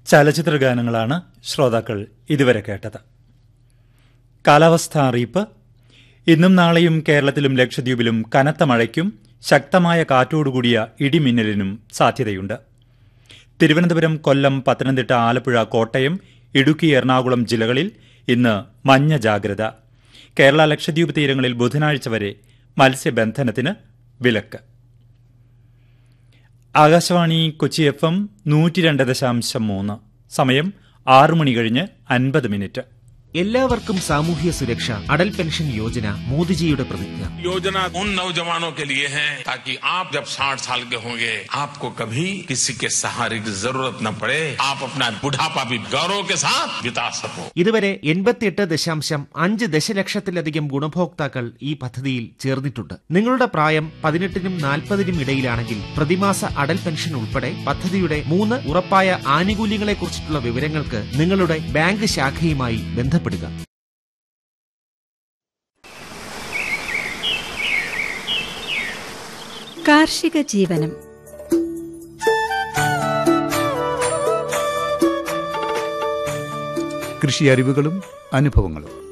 ചലച്ചിത്ര ഗാനങ്ങളാണ് ശ്രോതാക്കൾ ഇതുവരെ കേട്ടത് കാലാവസ്ഥാ അറിയിപ്പ് ഇന്നും നാളെയും കേരളത്തിലും ലക്ഷദ്വീപിലും കനത്ത മഴയ്ക്കും ശക്തമായ കാറ്റോടുകൂടിയ ഇടിമിന്നലിനും സാധ്യതയുണ്ട് തിരുവനന്തപുരം കൊല്ലം പത്തനംതിട്ട ആലപ്പുഴ കോട്ടയം ഇടുക്കി എറണാകുളം ജില്ലകളിൽ ഇന്ന് മഞ്ഞ ജാഗ്രത കേരള ലക്ഷദ്വീപ് തീരങ്ങളിൽ ബുധനാഴ്ച വരെ മത്സ്യബന്ധനത്തിന് വിലക്ക് ആകാശവാണി കൊച്ചി എഫ് എം നൂറ്റി രണ്ട് ദശാംശം മൂന്ന് സമയം ആറു മണി കഴിഞ്ഞ് അൻപത് മിനിറ്റ് എല്ലാവർക്കും സാമൂഹ്യ സുരക്ഷ അടൽ പെൻഷൻ യോജന മോദിജിയുടെ പ്രതിജ്ഞ योजना उन नौजवानों के लिए है ताकि आप जब 60 साल के होंगे आपको कभी किसी के सहारे की जरूरत न पड़े आप अपना बुढ़ापा भी गौरव के साथ बिता सको ഇതുവരെ എൺപത്തിയെട്ട് ദശാംശം അഞ്ച് ദശലക്ഷത്തിലധികം ഗുണഭോക്താക്കൾ ഈ പദ്ധതിയിൽ ചേർന്നിട്ടുണ്ട് നിങ്ങളുടെ പ്രായം പതിനെട്ടിനും നാൽപ്പതിനും ഇടയിലാണെങ്കിൽ പ്രതിമാസ അടൽ പെൻഷൻ ഉൾപ്പെടെ പദ്ധതിയുടെ മൂന്ന് ഉറപ്പായ ആനുകൂല്യങ്ങളെക്കുറിച്ചിട്ടുള്ള വിവരങ്ങൾക്ക് നിങ്ങളുടെ ബാങ്ക് ശാഖയുമായി ബന്ധപ്പെടുക കാർഷിക ജീവനം കൃഷി അറിവുകളും അനുഭവങ്ങളും